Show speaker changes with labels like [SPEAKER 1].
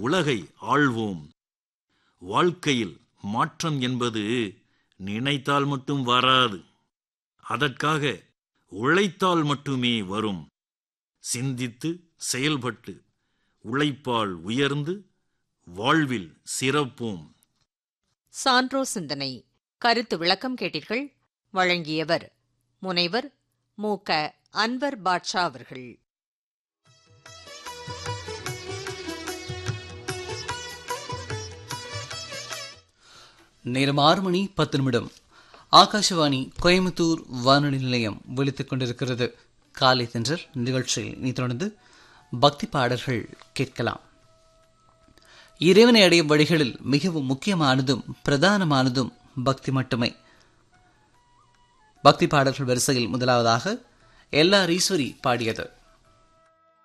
[SPEAKER 1] உலகை ஆள்வோம் வாழ்க்கையில் மாற்றம் என்பது நினைத்தால் மட்டும் வராது அதற்காக உழைத்தால் மட்டுமே வரும் சிந்தித்து செயல்பட்டு உழைப்பால் உயர்ந்து வாழ்வில் சிறப்போம்
[SPEAKER 2] சான்றோ சிந்தனை கருத்து விளக்கம் கேட்டீர்கள் வழங்கியவர் முனைவர் மு க அன்வர் பாட்ஷா அவர்கள்
[SPEAKER 3] நேரம் ஆறு மணி பத்து நிமிடம் ஆகாஷவாணி கோயம்புத்தூர் வானொலி நிலையம் விழித்துக் கொண்டிருக்கிறது காலை தென்றல் நிகழ்ச்சியில் இனி தொடர்ந்து பக்தி பாடல்கள் கேட்கலாம் இறைவனை அடையும் வழிகளில் மிகவும் முக்கியமானதும் பிரதானமானதும் பக்தி மட்டுமே பக்தி பாடல்கள் வரிசையில் முதலாவதாக எல்லார் ஈஸ்வரி பாடியது